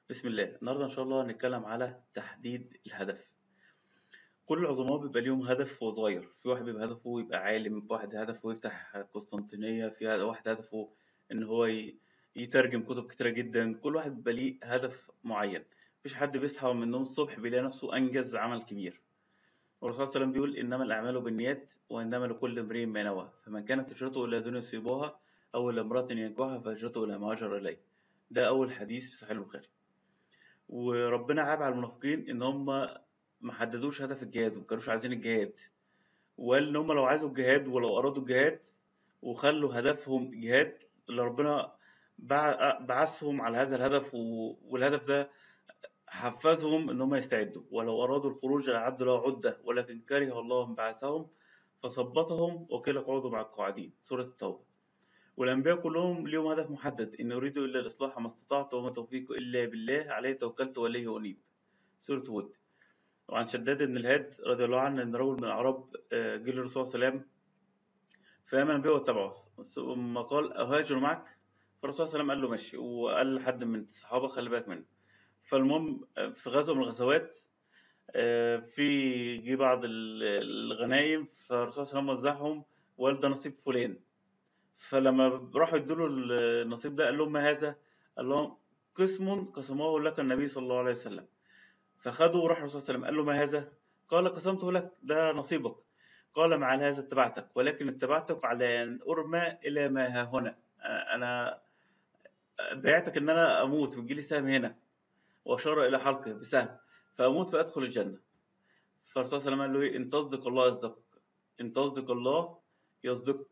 بسم الله النهارده ان شاء الله هنتكلم على تحديد الهدف كل العظماء بيبقى ليهم هدف وهو صغير في واحد بيبقى هدفه يبقى عالم في واحد هدفه يفتح قسطنطينية في واحد هدفه ان هو ي- يترجم كتب كتيرة جدا كل واحد بيبقى ليه هدف معين مفيش حد بيصحى من النوم الصبح بيلاقي نفسه انجز عمل كبير والرسول صلى الله عليه وسلم بيقول انما الاعمال بالنيات وانما لكل امرئ ما نوى فمن كانت هجرته الى دنيا يصيبها او الى امرأة ينكحها فهجرته الى ما هاجر اليه ده اول حديث في صحيح البخاري وربنا عاب على المنافقين ان هم ما حددوش هدف الجهاد وما كانوش عايزين الجهاد وقال ان هم لو عايزوا الجهاد ولو ارادوا الجهاد وخلوا هدفهم جهاد اللي ربنا بع- بعثهم على هذا الهدف و- والهدف ده حفزهم ان هم يستعدوا ولو ارادوا الخروج لاعدوا له عده ولكن كره الله انبعاثهم فثبطهم وقيل اقعدوا مع القاعدين سوره التوبه والانبياء كلهم ليهم هدف محدد ان اريد الا الاصلاح ما استطعت وما توفيق الا بالله عليه توكلت واليه انيب سوره هود وعن شداد بن الهاد رضي الله عنه ان رجل من الاعراب آه، جه للرسول صلى الله عليه وسلم فامن به واتبعه ثم قال اهاجر معك فالرسول صلى الله عليه وسلم قال له ماشي وقال لحد من الصحابه خلي بالك منه فالمهم آه، في غزوه من الغزوات آه، في جه بعض ال- الغنايم فالرسول صلى الله عليه وسلم وزعهم وقال ده نصيب فلان فلما راحوا يدوا له النصيب ده قال لهم ما هذا؟ قال لهم قسم قسمه لك النبي صلى الله عليه وسلم فخدوا وراح الرسول صلى الله عليه وسلم قال له ما هذا؟ قال قسمته لك ده نصيبك قال مع هذا اتبعتك ولكن اتبعتك على أن أرمى إلى ما ها هنا أنا بعتك إن أنا أموت ويجيلي سهم هنا وأشار إلى حلقه بسهم فأموت فأدخل الجنة فالرسول صلى الله عليه وسلم قال له إيه؟ إن تصدق الله يصدقك إن تصدق الله يصدقك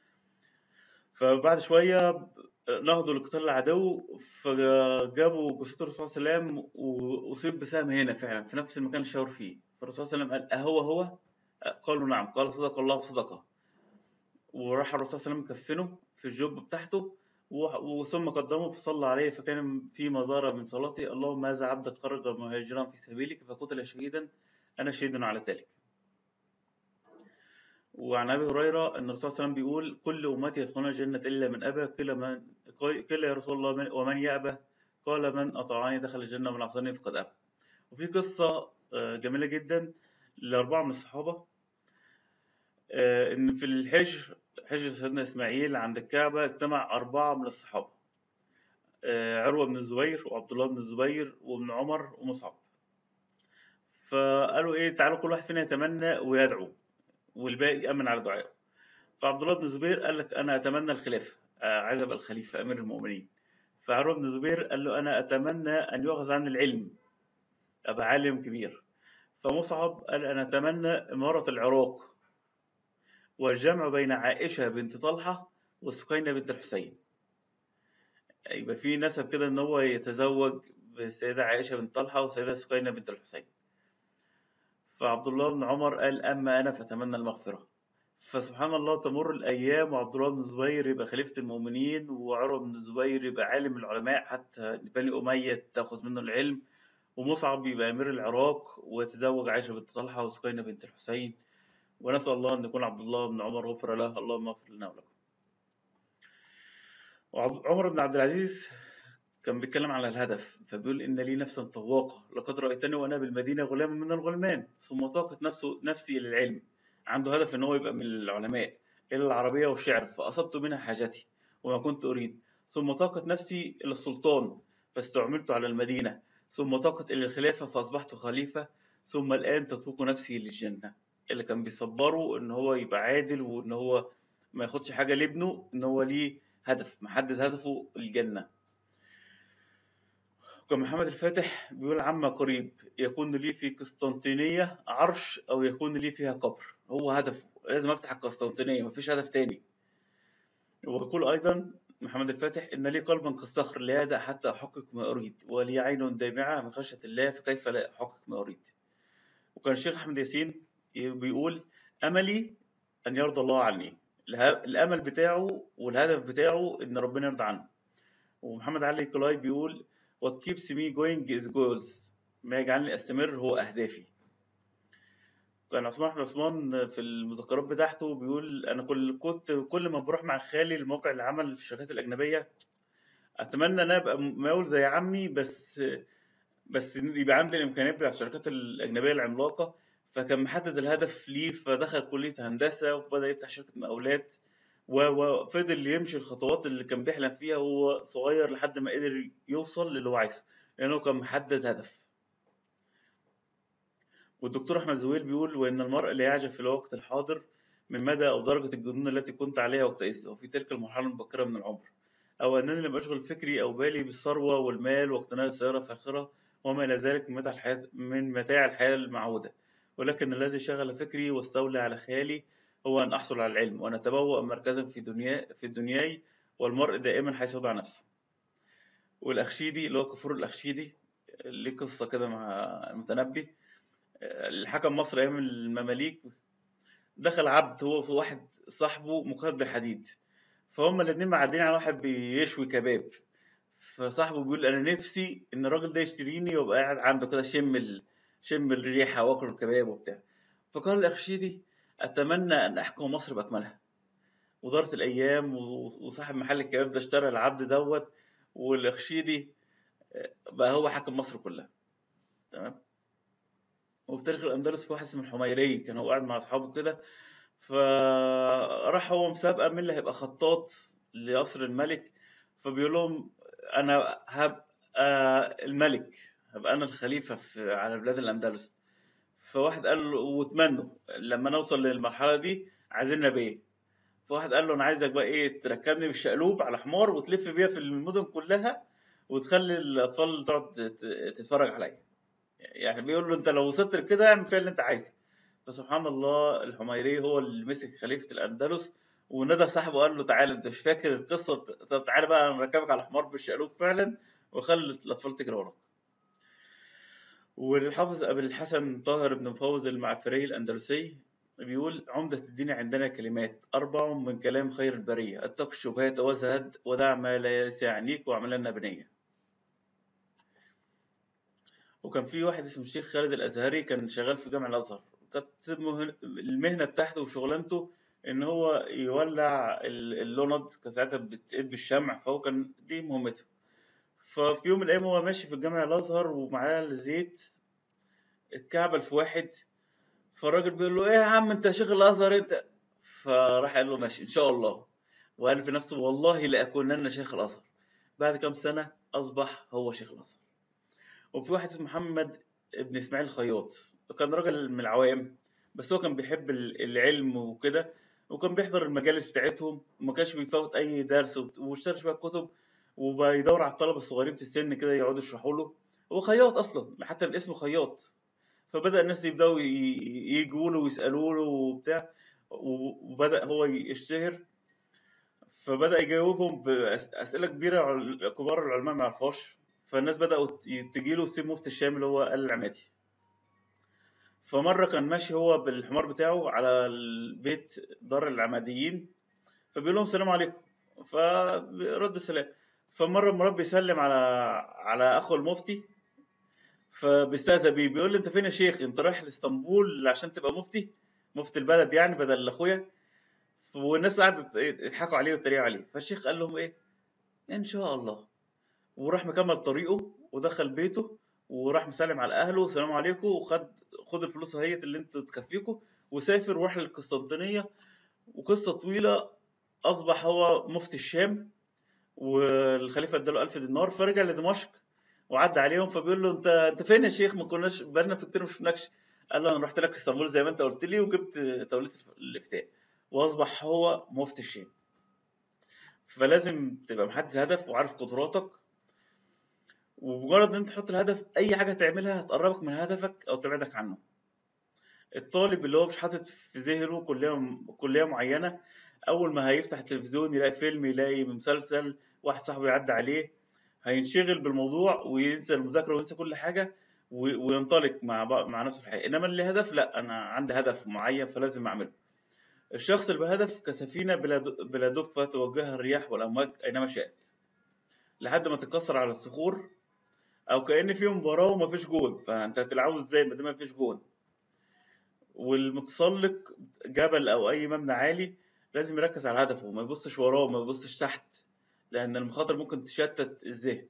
فبعد شوية نهضوا لقتال العدو فجابوا جثة الرسول صلى الله عليه وسلم وأصيب بسهم هنا فعلا في نفس المكان اللي شاور فيه فالرسول صلى الله عليه وسلم قال أهو هو؟ قالوا نعم قال صدق الله صدقه وراح الرسول صلى الله عليه وسلم كفنه في الجب بتاعته و- وثم قدمه فصلى عليه فكان في مزارة من صلاته اللهم هذا عبدك خرج مهاجرا في سبيلك فقتل شهيدا أنا شهيد على ذلك وعن ابي هريره ان الرسول صلى الله عليه وسلم بيقول كل امتي يدخلون الجنه الا من ابى قيل من قيل يا رسول الله من ومن يابى قال من اطاعني دخل الجنه ومن عصاني فقد ابى وفي قصه آه، جميله جدا لاربعه من الصحابه آه، ان في الحجر حجر سيدنا اسماعيل عند الكعبه اجتمع اربعه من الصحابه آه، عروه بن الزبير وعبد الله بن الزبير وابن عمر ومصعب فقالوا ايه تعالوا كل واحد فينا يتمنى ويدعو والباقي يأمن على دعائه فعبد الله بن الزبير قال لك انا اتمنى الخلافه آه، عايز ابقى الخليفه امير المؤمنين فعروه بن الزبير قال له انا اتمنى ان يؤخذ عني العلم ابقى عالم كبير فمصعب قال انا اتمنى اماره العراق والجمع بين عائشه بنت طلحه وسكينه بنت الحسين يبقى في نسب كده ان هو يتزوج بالسيده عائشه بنت طلحه والسيده سكينه بنت الحسين فعبد الله بن عمر قال اما انا فاتمنى المغفره فسبحان الله تمر الايام وعبد الله بن الزبير يبقى خليفه المؤمنين وعروه بن الزبير يبقى عالم العلماء حتى بني اميه تاخذ منه العلم ومصعب يبقى امير العراق ويتزوج عائشه بنت طلحه وسكينه بنت الحسين ونسال الله ان يكون عبد الله بن عمر غفر له اللهم اغفر لنا ولكم وعمر بن عبد العزيز كان بيتكلم على الهدف فبيقول إن لي نفسا طواقة لقد رأيتني وأنا بالمدينة غلاما من الغلمان ثم طاقت نفسه نفسي للعلم عنده هدف إن هو يبقى من العلماء إلى العربية والشعر فأصبت منها حاجتي وما كنت أريد ثم طاقت نفسي إلى السلطان فاستعملت على المدينة ثم طاقت إلى الخلافة فأصبحت خليفة ثم الآن تطوق نفسي للجنة اللي كان بيصبره إن هو يبقى عادل وإن هو ما ياخدش حاجة لابنه إن هو ليه هدف محدد هدفه الجنة كان محمد الفاتح بيقول عما قريب يكون لي في قسطنطينية عرش أو يكون لي فيها قبر هو هدفه لازم أفتح القسطنطينية مفيش هدف تاني ويقول أيضا محمد الفاتح إن لي قلبا كالصخر لا يدع حتى أحقق ما أريد ولي عين دامعة من خشية الله فكيف لا أحقق ما أريد وكان الشيخ أحمد ياسين بيقول أملي أن يرضى الله عني اله- الأمل بتاعه والهدف بتاعه إن ربنا يرضى عنه ومحمد علي كلاي بيقول what keeps me going is goals ما يجعلني استمر هو اهدافي كان عثمان احمد عثمان في المذكرات بتاعته بيقول انا كل كنت كل ما بروح مع خالي الموقع العمل في الشركات الاجنبيه اتمنى ان أنا ابقى مقاول زي عمي بس بس إن يبقى عندي الامكانيات بتاع الشركات الاجنبيه العملاقه فكان محدد الهدف ليه فدخل كليه هندسه وبدا يفتح شركه مقاولات و- وفضل يمشي الخطوات اللي كان بيحلم فيها وهو صغير لحد ما قدر يوصل للي هو عايزه لانه كان محدد هدف والدكتور احمد زويل بيقول وان المرء لا يعجب في الوقت الحاضر من مدى او درجه الجنون التي كنت عليها وقتئذ وفي تلك المرحله المبكره من العمر او انني لم اشغل فكري او بالي بالثروه والمال واقتناء السياره الفاخره وما الى ذلك من متاع الحياه من متاع الحياه المعوده ولكن الذي شغل فكري واستولى على خيالي هو ان احصل على العلم وان اتبوأ مركزا في دنيا في الدنياي والمرء دائما حيث يضع نفسه والاخشيدي اللي هو كفور الاخشيدي ليه قصه كده مع المتنبي الحكم مصر ايام المماليك دخل عبد هو في واحد صاحبه مقيد بالحديد فهم الاتنين معدين على واحد بيشوي كباب فصاحبه بيقول انا نفسي ان الراجل ده يشتريني وابقى قاعد عنده كده شم ال... شم الريحه واكل الكباب وبتاع فقال الاخشيدي اتمنى ان احكم مصر باكملها ودارت الايام و- وصاحب محل الكباب ده اشترى العبد دوت والاخشيدي بقى هو حاكم مصر كلها تمام وفي تاريخ الاندلس في واحد اسمه الحميري كان هو قاعد مع اصحابه كده فراح هو مسابقه مين اللي هيبقى خطاط لقصر الملك فبيقول لهم انا هبقى الملك هبقى انا الخليفه في على بلاد الاندلس فواحد قال له واتمنوا لما نوصل للمرحله دي عايزين نبيه فواحد قال له انا عايزك بقى ايه تركبني بالشقلوب على حمار وتلف بيها في المدن كلها وتخلي الاطفال تقعد تت- تتفرج عليا يعني بيقول له انت لو وصلت لكده اعمل فيها اللي انت عايزه فسبحان الله الحميري هو اللي مسك خليفه الاندلس ونادى صاحبه قال له تعالى انت مش فاكر القصه طب تعالى بقى انا مركبك على حمار بالشقلوب فعلا وخلي الاطفال تجري وراك والحافظ ابو الحسن طاهر بن مفوز المعفري الاندلسي بيقول عمدة الدين عندنا كلمات أربع من كلام خير البرية اتق الشبهات وزهد ودع ما لا يعنيك واعمل لنا بنية وكان في واحد اسمه الشيخ خالد الأزهري كان شغال في جامع الأزهر كانت مهن- المهنة بتاعته وشغلانته إن هو يولع ال- اللوند كان ساعتها بتقيد بالشمع فهو كان دي مهمته ففي يوم من الأيام هو ماشي في جامع الأزهر ومعاه الزيت اتكعبل في واحد فالراجل بيقول له ايه يا عم انت شيخ الازهر انت فراح قال له ماشي ان شاء الله وقال في نفسه والله لاكونن شيخ الازهر بعد كام سنه اصبح هو شيخ الازهر وفي واحد اسمه محمد ابن اسماعيل الخياط كان راجل من العوام بس هو كان بيحب ال- العلم وكده وكان بيحضر المجالس بتاعتهم وما كانش بيفوت اي درس وبت- واشترى شويه كتب وبيدور على الطلبه الصغيرين في السن كده يقعدوا يشرحوا له هو خياط اصلا حتى من اسمه خياط فبدأ الناس يبدأوا ي- يجوا له ويسألوا له وبتاع و- وبدأ هو يشتهر فبدأ يجاوبهم بأسئلة كبيرة عل- كبار العلماء ما يعرفوهاش فالناس بدأوا تجي له سيب مفتي الشام اللي هو آل العمادي فمرة كان ماشي هو بالحمار بتاعه على البيت دار العماديين فبيقول لهم السلام عليكم فرد السلام فمرة المربي بيسلم على على أخو المفتي فبيستهزأ بيه بيقول له انت فين يا شيخ انت رايح لاسطنبول عشان تبقى مفتي مفتي البلد يعني بدل اخويا والناس قعدت يضحكوا عليه ويتريقوا عليه فالشيخ قال لهم ايه ان شاء الله وراح مكمل طريقه ودخل بيته وراح مسلم على اهله السلام عليكم وخد خد الفلوس اهيت اللي انتوا تكفيكم وسافر وراح للقسطنطينيه وقصه طويله اصبح هو مفتي الشام والخليفه اداله 1000 دينار فرجع لدمشق وعدى عليهم فبيقول له انت انت فين يا شيخ ما كناش بقالنا في كتير ما شفناكش قال له انا رحت لك اسطنبول زي ما انت قلت لي وجبت تولية الافتاء واصبح هو مفتي الشام فلازم تبقى محدد هدف وعارف قدراتك ومجرد ان انت تحط الهدف اي حاجه تعملها هتقربك من هدفك او تبعدك عنه الطالب اللي هو مش حاطط في ذهنه كليه كليه معينه اول ما هيفتح التلفزيون يلاقي فيلم يلاقي مسلسل واحد صاحبه يعدي عليه هينشغل بالموضوع وينسى المذاكره وينسى كل حاجه و- وينطلق مع بق- مع نفسه الحقيقه انما اللي هدف لا انا عندي هدف معين فلازم اعمله الشخص اللي بهدف كسفينه بلا د- بلا دفه توجهها الرياح والامواج اينما شاءت لحد ما تتكسر على الصخور او كأن في مباراه ومفيش جون فانت هتلعبه ازاي ما دام مفيش جون والمتسلق جبل او اي مبنى عالي لازم يركز على هدفه ما يبصش وراه ما يبصش تحت لأن المخاطر ممكن تشتت الذهن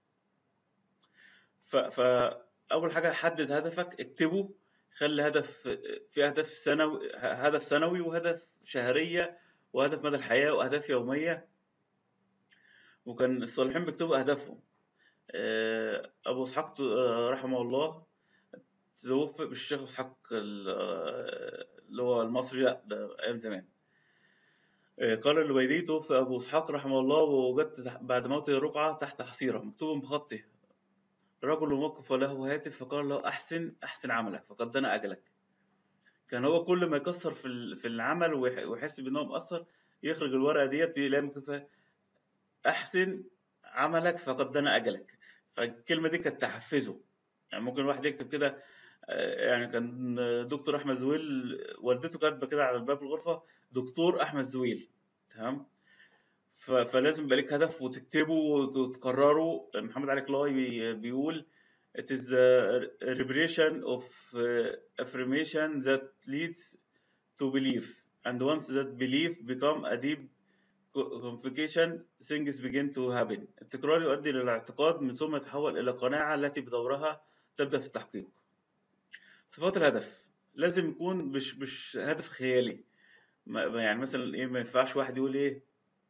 ف... فأول حاجة حدد هدفك اكتبه خلي هدف في أهداف سنوي هدف سنوي وهدف شهرية وهدف مدى الحياة وأهداف يومية وكان الصالحين بيكتبوا أهدافهم آه، أبو إسحاق آه، رحمه الله توفي بالشيخ أبو إسحاق ال- اللي هو المصري لأ ده أيام زمان آه، قال الويدي توفي أبو إسحاق رحمه الله ووجدت تح- بعد موته رقعة تحت حصيرة مكتوب بخطه رجل وقف وله هاتف فقال له أحسن أحسن عملك فقد دنا أجلك كان هو كل ما يكسر في ال- في العمل ويح- ويحس بأنه مقصر يخرج الورقة ديت يلاقي مكتوب فيها أحسن عملك فقد دنا أجلك فالكلمة دي كانت تحفزه يعني ممكن الواحد يكتب كده آه، يعني كان دكتور أحمد زويل والدته كاتبة كده على باب الغرفة دكتور أحمد زويل تمام ف- فلازم يبقى ليك هدف وتكتبه وتكرره محمد علي كلاي بي- بيقول it is the reparation of uh, affirmation that leads to belief and once that belief become a deep conviction things begin to happen التكرار يؤدي للاعتقاد من ثم يتحول إلى قناعة التي بدورها تبدأ في التحقيق صفات الهدف لازم يكون مش مش هدف خيالي ما ما- يعني مثلا ايه ما ينفعش واحد يقول ايه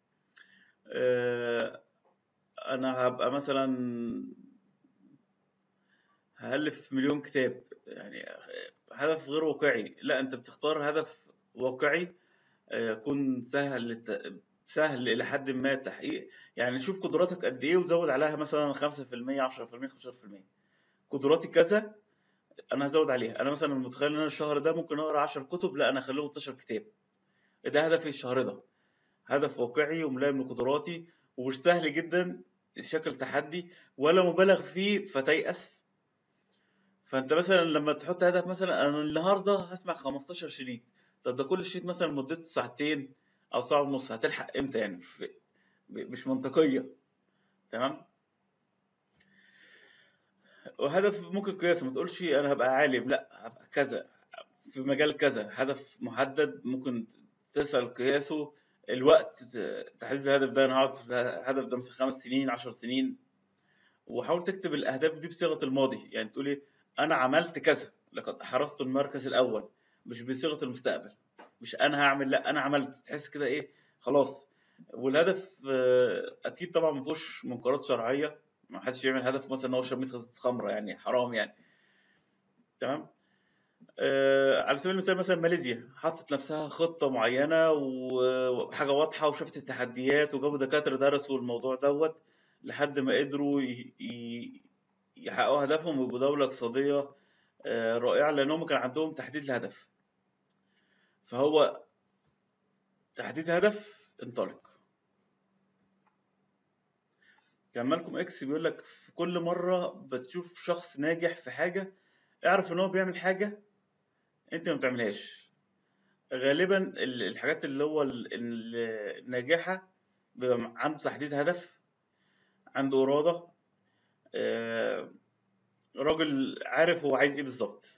آه انا هبقى مثلا هألف مليون كتاب يعني هدف غير واقعي لا انت بتختار هدف واقعي آه، يكون سهل للت... سهل إلى حد ما التحقيق يعني شوف قدراتك قد إيه وزود عليها مثلا 5% 10% 15% قدراتي كذا أنا هزود عليها أنا مثلا متخيل إن أنا الشهر ده ممكن أقرأ 10 كتب لا أنا أخليهم 12 كتاب ده هدفي الشهر ده هدف واقعي وملائم لقدراتي ومش سهل جدا شكل تحدي ولا مبالغ فيه فتيأس فانت مثلا لما تحط هدف مثلا انا النهارده هسمع 15 شريط طب ده كل شريط مثلا مدته ساعتين او ساعه ونص هتلحق امتى يعني في ب- مش منطقيه تمام وهدف ممكن قياسي ما تقولش انا هبقى عالم لا هبقى كذا في مجال كذا هدف محدد ممكن تسأل قياسه الوقت تحديد الهدف ده انا هقعد في الهدف ده مثلا خمس سنين عشر سنين وحاول تكتب الاهداف دي بصيغه الماضي يعني تقول ايه انا عملت كذا لقد حرزت المركز الاول مش بصيغه المستقبل مش انا هعمل لا انا عملت تحس كده ايه خلاص والهدف آه، اكيد طبعا ما فيهوش منكرات شرعيه ما حدش يعمل هدف مثلا ان هو يشرب 100 غزه خمره يعني حرام يعني تمام آه، على سبيل المثال مثلا ماليزيا حطت نفسها خطة معينة و- وحاجة واضحة وشافت التحديات وجابوا دكاترة درسوا الموضوع دوت لحد ما قدروا ي- ي- يحققوا هدفهم ويبقوا دولة اقتصادية آه، رائعة لأنهم كان عندهم تحديد الهدف فهو تحديد هدف انطلق كان مالكم اكس بيقول لك في كل مرة بتشوف شخص ناجح في حاجة اعرف ان هو بيعمل حاجة انت ما بتعملهاش غالبا ال- الحاجات اللي هو ال- ال- الناجحة بيبقى عنده تحديد هدف عنده إرادة آه، راجل عارف هو عايز ايه بالظبط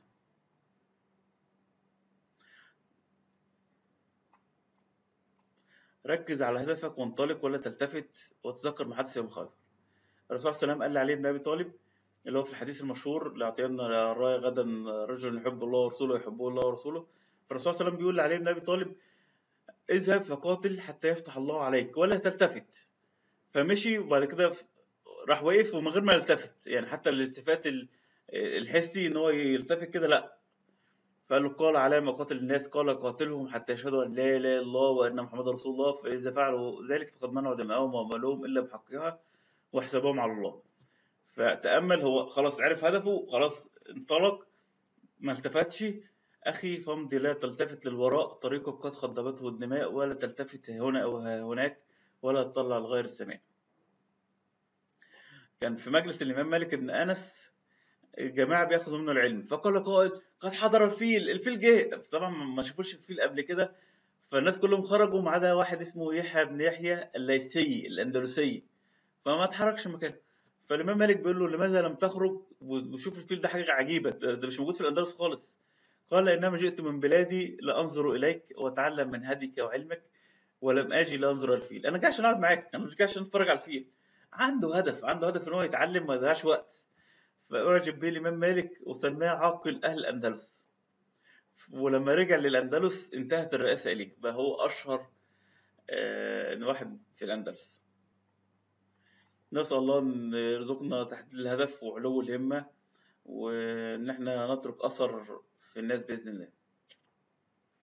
ركز على هدفك وانطلق ولا تلتفت وتذكر محادثة يوم خيبر الرسول صلى الله عليه وسلم قال لعلي بن ابي طالب اللي هو في الحديث المشهور لاعطينا الرايه غدا رجل يحب الله ورسوله يحبه الله ورسوله فالرسول صلى الله عليه وسلم بيقول لعلي بن ابي طالب اذهب فقاتل حتى يفتح الله عليك ولا تلتفت فمشي وبعد كده ف- راح واقف ومن غير ما يلتفت يعني حتى الالتفات ال- الحسي ان هو يلتفت كده لا فقال له قال على ما قاتل الناس قال قاتلهم حتى يشهدوا ان لا اله الا الله وان محمد رسول الله فاذا فعلوا ذلك فقد منعوا دماءهم واموالهم الا بحقها وحسابهم على الله فتامل هو خلاص عرف هدفه خلاص انطلق ما التفتش اخي فامضي لا تلتفت للوراء طريقك قد خضبته الدماء ولا تلتفت هنا او هناك ولا تطلع لغير السماء كان في مجلس الامام مالك بن انس جماعه بياخذوا منه العلم فقال قائل قد حضر الفيل الفيل جه بس طبعا ما شافوش الفيل قبل كده فالناس كلهم خرجوا ما عدا واحد اسمه يحيى بن يحيى الليثي الاندلسي فما اتحركش مكانه فالامام مالك بيقول له لماذا لم تخرج وشوف الفيل ده حاجه عجيبه ده ده مش موجود في الاندلس خالص قال انما جئت من بلادي لانظر اليك واتعلم من هديك وعلمك ولم اجي لانظر الفيل انا جاي عشان اقعد معاك انا مش جاي عشان اتفرج على الفيل عنده هدف عنده هدف ان هو يتعلم ما يضيعش وقت فأعجب به الإمام مالك وسماه عاقل أهل الأندلس ولما رجع للأندلس انتهت الرئاسة إليه بقى هو أشهر آه، واحد في الأندلس نسأل الله أن يرزقنا تحديد الهدف وعلو الهمة وإن احنا نترك أثر في الناس بإذن الله